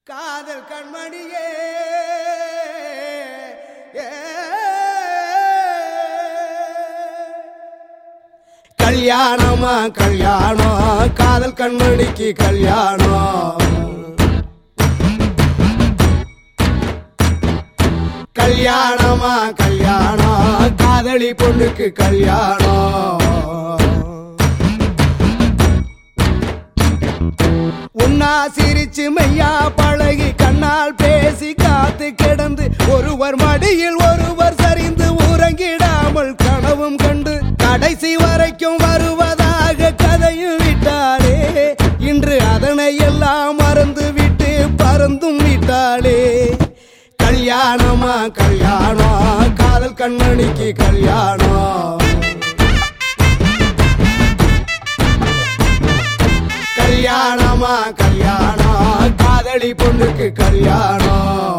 காதல் கண்மணியே ஏ. கல்யாணமா கல்யாணம் காதல் கண்மணிக்கு கல்யாணம் கல்யாணமா கல்யாணம் காதலி பொண்ணுக்கு கல்யாணம் உன்னா சிரிச்சு மெய்யா பழகி கண்ணால் பேசி காத்து கிடந்து ஒருவர் மடியில் ஒருவர் சரிந்து உறங்கிடாமல் கனவும் கண்டு கடைசி வரைக்கும் வருவதாக கதையும் விட்டாளே இன்று அதனை எல்லாம் மறந்து விட்டு பறந்தும் விட்டாளே கல்யாணமா கல்யாணம் காதல் கண்மணிக்கு கல்யாணம் கல்யாணமா கல்யாணம் காதலி பொண்ணுக்கு கல்யாணம்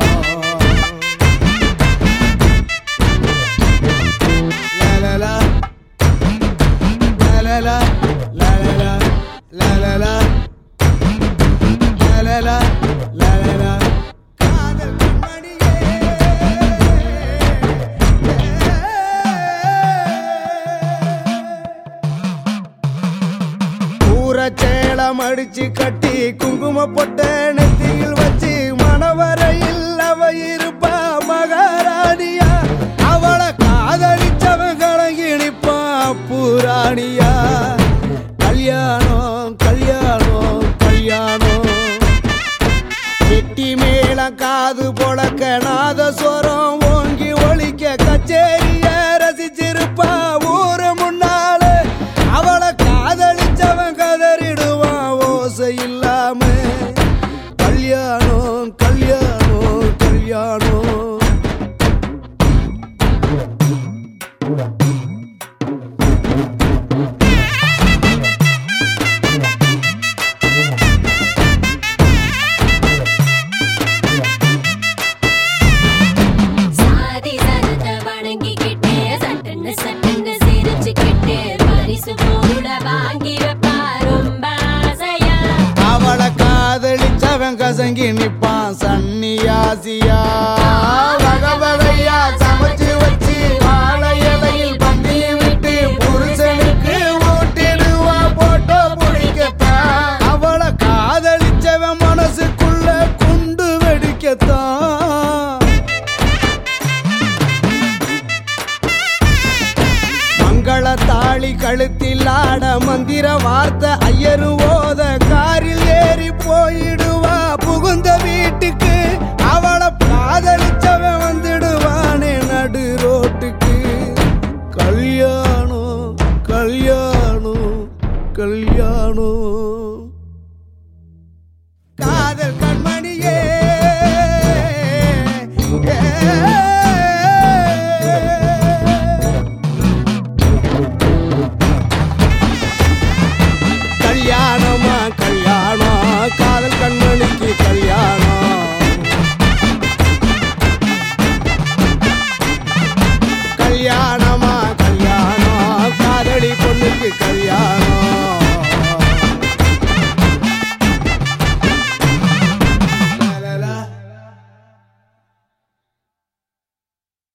லலலா, லலலா, லலலா, லலலா, லலலா, லலலா. காதல் ஊரச்சேலம் அடிச்சு கட்டி குங்கும பொட்ட நெத்தியில் வச்சு மணவரையில் அவ இருப்பா மகாராணியா அவளை காதலிச்சவன் கலங்கி நிப்பா பூராணியா கல்யாணம் கல்யாணம் கல்யாணம் வெட்டி மேளம் காது பொழக்க நாதஸ்வரம் ஓங்கி ஒழிக்க கச்சேரிய ரசிச்சிருப்பா ஊரு முன்னால அவளை காதலிச்சவன் கதறிடுவான் ஓசை இல்லாம கல்யாணம் கல்யாணம் கல்யாணம் சாதி சனத்த வணங்கிக்கிட்டே சட்டுன்னு சட்டுன்னு சிரிச்சுக்கிட்டே பரிசு கூட வாங்கி வைப்பா ரொம்ப ஆசையா அவளை காதலிச்சவன் கசங்கி நிப்பான் சன்னியாசியா வகை வகையா சமைச்சு வச்சு வாழை இலையில் பந்தி விட்டு புருஷனுக்கு ஊட்டிடுவா போட்டோ பிடிக்கத்தான் அவளை காதலிச்சவன் மனசுக்குள்ள குண்டு வெடிக்கத்தான் மங்கள தாளி கழுத்தில் ஆட மந்திர வார்த்தை ஐயரு ஓத காரில் ஏறி போயிடு